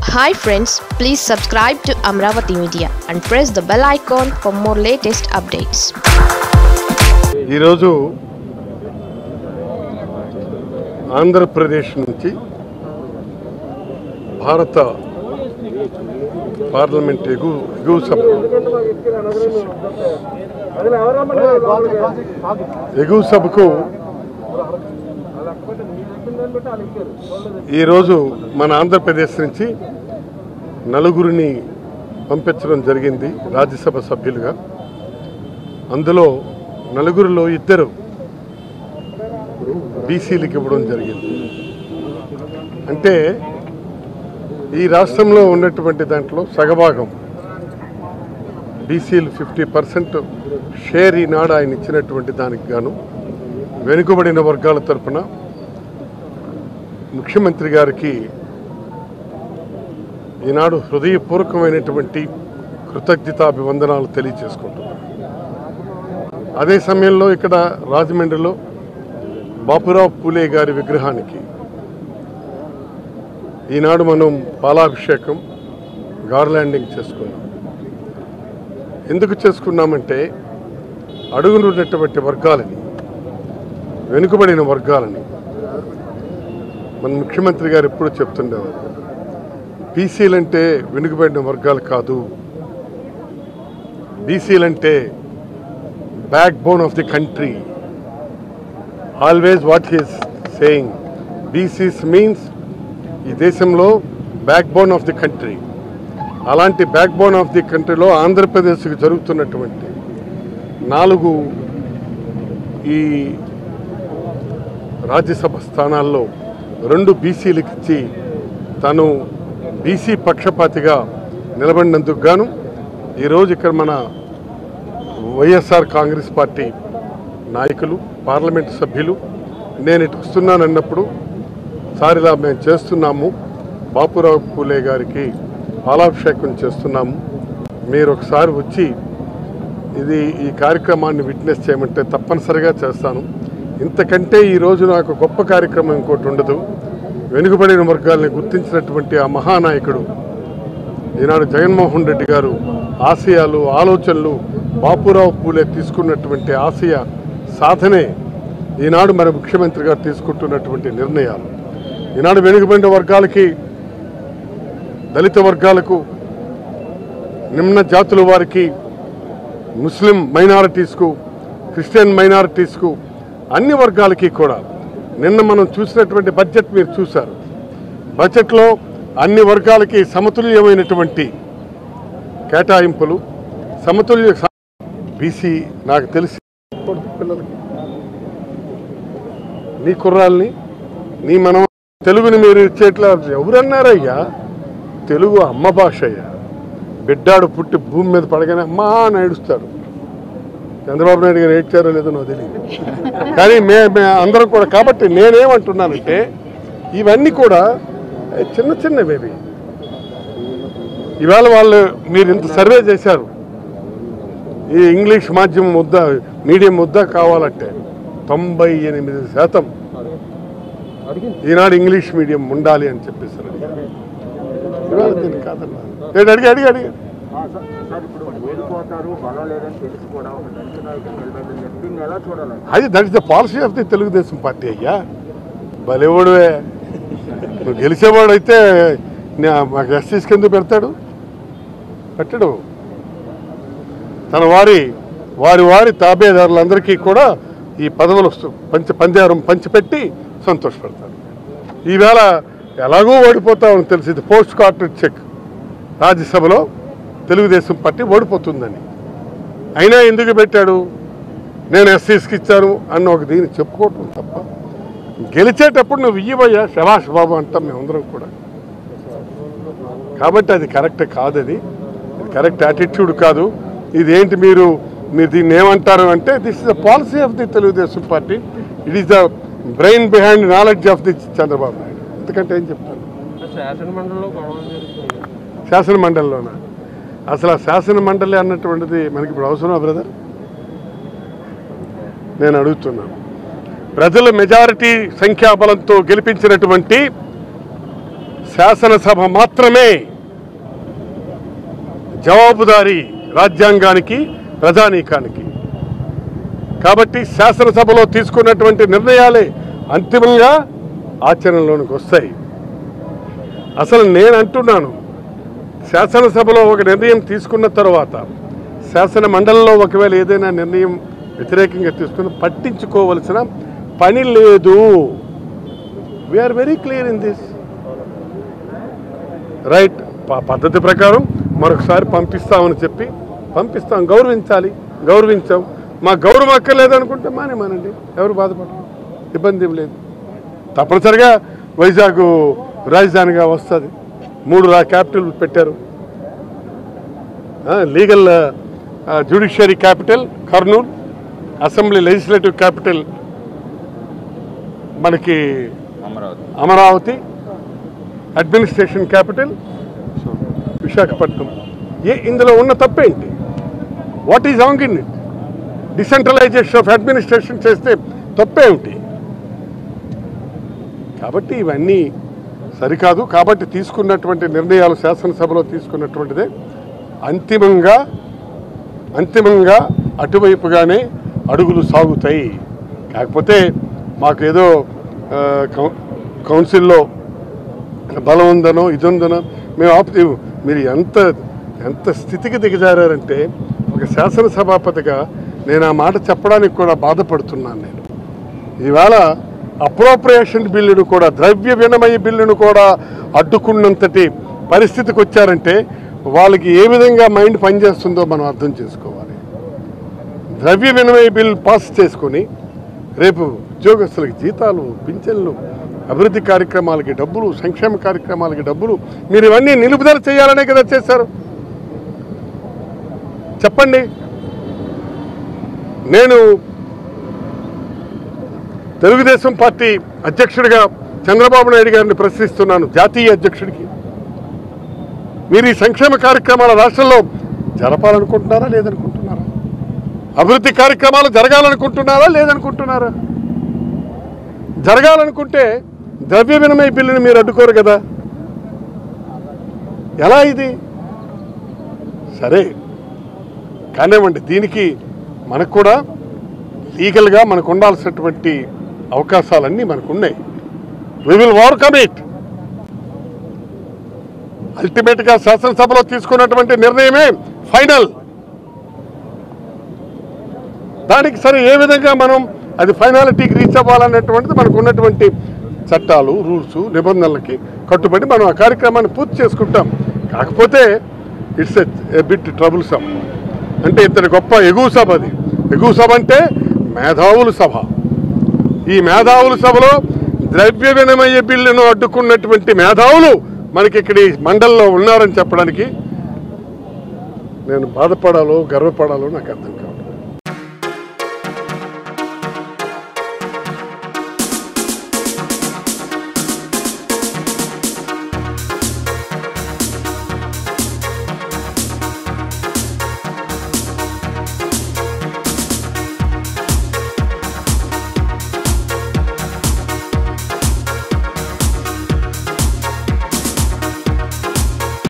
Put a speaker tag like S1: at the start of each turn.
S1: hi friends please subscribe to Amaravati media and press the bell icon for more latest updates
S2: ఈరోజు ఆంధ్రప్రదేశ్ నుంచి భారత parliament ఎగు ఎగువ సభ ఎగువ సభకు ఈరోజు మన ఆంధ్రప్రదేశ్ నుంచి నలుగురిని పంపించడం జరిగింది రాజ్యసభ సభ్యులుగా అందులో నలుగురిలో ఇద్దరు బీసీలకు ఇవ్వడం జరిగింది అంటే ఈ రాష్ట్రంలో ఉన్నటువంటి దాంట్లో సగభాగం బీసీలు ఫిఫ్టీ పర్సెంట్ షేర్ ఈనాడు ఆయన ఇచ్చినటువంటి దానికి గాను వెనుకబడిన వర్గాల తరపున ముఖ్యమంత్రి గారికి ఈనాడు హృదయపూర్వకమైనటువంటి కృతజ్ఞతాభివందనాలు తెలియచేసుకుంటున్నాను అదే సమయంలో ఇక్కడ రాజమండ్రిలో బాపురావు పూలే గారి విగ్రహానికి ఈనాడు మనం పాలాభిషేకం గార్లాండింగ్ చేసుకున్నాం ఎందుకు చేసుకున్నామంటే అడుగునున్నటువంటి వర్గాలని వెనుకబడిన వర్గాలని మన ముఖ్యమంత్రి గారు ఎప్పుడు చెప్తుండేవారు బీసీలంటే వెనుకబడిన వర్గాలు కాదు బీసీలంటే back bone of the country always what he's saying BCs means ఈ దేశంలో back bone of the country అలాంటి బ్యాక్ బోన్ ఆఫ్ ది కంట్రీలో ఆంధ్రప్రదేశ్కి జరుగుతున్నటువంటి నాలుగు ఈ రాజ్యసభ స్థానాల్లో రెండు బీసీలకు ఇచ్చి తను బీసీ పక్షపాతిగా నిలబడినందుకు గాను ఈరోజు ఇక్కడ మన వైఎస్ఆర్ కాంగ్రెస్ పార్టీ నాయకులు పార్లమెంటు సభ్యులు నేను ఇటు వస్తున్నానన్నప్పుడు సార్ ఇలా మేము చేస్తున్నాము బాపురావు పూలే గారికి పాలాభిషేకం చేస్తున్నాము మీరు ఒకసారి వచ్చి ఇది ఈ కార్యక్రమాన్ని విట్నెస్ చేయమంటే తప్పనిసరిగా చేస్తాను ఇంతకంటే ఈరోజు నాకు గొప్ప కార్యక్రమం ఇంకోటి ఉండదు వెనుకబడిన వర్గాల్ని గుర్తించినటువంటి ఆ మహానాయకుడు ఈనాడు జగన్మోహన్ రెడ్డి గారు ఆశయాలు ఆలోచనలు బాపురావు పూలే తీసుకున్నటువంటి ఆశయ సాధనే ఈనాడు మరి ముఖ్యమంత్రి గారు తీసుకుంటున్నటువంటి నిర్ణయాలు ఈనాడు వెనుకబడిన వర్గాలకి దళిత వర్గాలకు నిమ్న జాతుల వారికి ముస్లిం మైనారిటీస్కు క్రిస్టియన్ మైనారిటీస్కు అన్ని వర్గాలకి కూడా నిన్న మనం చూసినటువంటి బడ్జెట్ మీరు చూశారు బడ్జెట్లో అన్ని వర్గాలకి సమతుల్యమైనటువంటి కేటాయింపులు సమతుల్య బీసీ నాకు తెలిసి పిల్లలకి నీ కుర్రాల్ని నీ మనం తెలుగుని మీరు ఇచ్చేట్లా ఎవరన్నారయ్యా తెలుగు అమ్మ భాష అయ్యా బిడ్డాడు పుట్టి భూమి మీద పడగానే అమ్మా అని ఏడుస్తాడు చంద్రబాబు నాయుడు గారు ఏడ్చారో లేదో నాకు తెలియదు కానీ మే మే అందరం కూడా కాబట్టి నేనేమంటున్నానంటే ఇవన్నీ కూడా ఏ, చిన్న చిన్నవి ఇవి ఇవాళ వాళ్ళు మీరు ఇంత సర్వే చేశారు ఈ ఇంగ్లీష్ మాధ్యమం ముద్ద మీడియం ముద్ద కావాలంటే తొంభై ఎనిమిది శాతం ఈనాడు ఇంగ్లీష్ మీడియం ఉండాలి అని చెప్పేసారు ఇవాళ దీన్ని కాదన్నా నేను అడిగి అడిగి అడిగి
S3: సార్ ఇప్పుడు ఓడిపోతారు బలం లేదని తెలిసి కూడా ఒక దళిత నాయకులు నిలబెట్టారు దీన్ని ఎలా చూడాలి
S2: అది that is the policy of the Telugu Desam party అయ్యా బలేవాడువే నువ్వు గెలిచేవాడు అయితే మాకు ఎస్సీస్కి ఎందుకు పెడతాడు పెట్టడు తన వారి వారి వారి తాబేదారులందరికీ కూడా ఈ పదవులు వస్తూ- పంచి పంజారం పంచిపెట్టి సంతోషపడతాడు ఈవేళ ఎలాగో ఓడిపోతామని తెలిసింది పోస్ట్ కార్పొరేట్ చెక్ రాజ్యసభలో తెలుగుదేశం పార్టీ ఓడిపోతుందని అయినా ఎందుకు పెట్టాడు నేను ఎస్సీస్కి ఇచ్చాను అన్న ఒక దీన్ని చెప్పుకోవటం తప్ప గెలిచేటప్పుడు నువ్వు ఇయ్యవయ్యా శభాష్ బాబు అంటాం మేమందరం కూడా కాబట్టి అది కరెక్ట్ కాదు అది కరెక్ట్ యాటిట్యూడ్ కాదు ఇదేంటి మీరు మీరు దీన్ని ఏమంటారు అంటే this is the policy of the Telugu Desam party it is the brain behind knowledge of the Chandrababu Naidu ఎందుకంటే ఏం చెప్తాను
S3: శాసన మండలిలో గొడవ జరుగుతుంది
S2: శాసన మండలిలోన అసలు ఆ శాసన మండలి అన్నటువంటిది మనకి ఇప్పుడు అవసరమా బ్రదర్ నేను అడుగుతున్నాను ప్రజల మెజారిటీ సంఖ్యాబలంతో గెలిపించినటువంటి శాసనసభ మాత్రమే జవాబుదారీ రాజ్యాంగానికి ప్రజానీకానికి కాబట్టి శాసనసభలో తీసుకున్నటువంటి నిర్ణయాలే అంతిమంగా ఆచరణలోనికి వస్తాయి అసలు నేను అంటున్నాను శాసనసభలో ఒక నిర్ణయం తీసుకున్న తర్వాత శాసన మండలిలో ఒకవేళ ఏదైనా నిర్ణయం వ్యతిరేకంగా తీసుకుని పట్టించుకోవలసిన పని లేదు we are very clear in this right ప- పద్ధతి ప్రకారం మరొకసారి పంపిస్తామని చెప్పి పంపిస్తాం గౌరవించాలి గౌరవించాం మా గౌరవం అక్కర్లేదనుకుంటే మానే మానండి ఎవరు బాధపడరు ఇబ్బంది ఏం లేదు తప్పనిసరిగా వైజాగ్ రాజధానిగా వస్తుంది మూడు రా క్యాపిటల్ పెట్టారు legal judiciary capital Kurnool assembly legislative capital మనకి
S3: అమరావతి
S2: అమరావతి అడ్మినిస్ట్రేషన్ క్యాపిటల్ విశాఖపట్నం ఏ ఇందులో ఉన్న తప్పేంటి what is wrong in it decentralization of administration చేస్తే తప్పేమిటి కాబట్టి ఇవన్నీ సరికాదు కాబట్టి తీసుకున్నటువంటి నిర్ణయాలు శాసనసభలో తీసుకున్నటువంటిదే అంతిమంగా అంతిమంగా అటువైపుగానే అడుగులు సాగుతాయి కాకపోతే మాకు ఏదో ఆ, కౌ- కౌన్సిల్లో బలం ఉందనో ఇది ఉందనో మేము ఆపు మీరు ఎంత ఎంత స్థితికి దిగజారంటే ఒక శాసనసభాపతిగా నేను ఆ మాట చెప్పడానికి కూడా బాధపడుతున్నాను నేను ఇవాళ అప్రోప్రియేషన్ బిల్లును కూడా ద్రవ్య వినిమయ బిల్లును కూడా అడ్డుకున్నంతటి పరిస్థితికి వచ్చారంటే వాళ్ళకి ఏ విధంగా మైండ్ పనిచేస్తుందో మనం అర్థం చేసుకోవాలి ద్రవ్య వినిమయ బిల్ పాస్ చేసుకొని రేపు ఉద్యోగస్తులకి జీతాలు పింఛన్లు అభివృద్ధి కార్యక్రమాలకి డబ్బులు సంక్షేమ కార్యక్రమాలకి డబ్బులు మీరు ఇవన్నీ నిలుపుదల చేయాలనే కదా చేశారు చెప్పండి నేను తెలుగుదేశం పార్టీ అధ్యక్షుడిగా చంద్రబాబు నాయుడు గారిని ప్రశ్నిస్తున్నాను జాతీయ అధ్యక్షుడికి మీరు ఈ సంక్షేమ కార్యక్రమాల రాష్ట్రంలో జరపాలనుకుంటున్నారా లేదనుకుంటున్నారా అభివృద్ధి కార్యక్రమాలు జరగాలనుకుంటున్నారా లేదనుకుంటున్నారా జరగాలనుకుంటే ద్రవ్య వినిమయ బిల్లుని మీరు అడ్డుకోరు కదా ఎలా ఇది సరే కానివ్వండి దీనికి మనకు కూడా లీగల్గా మనకు ఉండాల్సినటువంటి అవకాశాలన్నీ మనకు ఉన్నాయి వి విల్ ఓవర్కమ్ ఇట్ అల్టిమేట్గా శాసనసభలో తీసుకున్నటువంటి నిర్ణయమే ఫైనల్ దానికి సరే ఏ విధంగా మనం అది ఫైనాలిటీకి రీచ్ అవ్వాలన్నటువంటిది మనకు ఉన్నటువంటి చట్టాలు రూల్స్ నిబంధనలకి కట్టుబడి మనం ఆ కార్యక్రమాన్ని పూర్తి చేసుకుంటాం కాకపోతే ఇట్స్ ఎ బిట్ ట్రబుల్ సబ్ అంటే ఇతని గొప్ప ఎగువ సభ అది ఎగువ సభ అంటే మేధావుల సభ ఈ మేధావుల సభలో ద్రవ్య వినిమయ బిల్లును అడ్డుకున్నటువంటి మేధావులు మనకి ఇక్కడ ఈ మండల్లో ఉన్నారని చెప్పడానికి నేను బాధపడాలో గర్వపడాలో నాకు అర్థం కాదు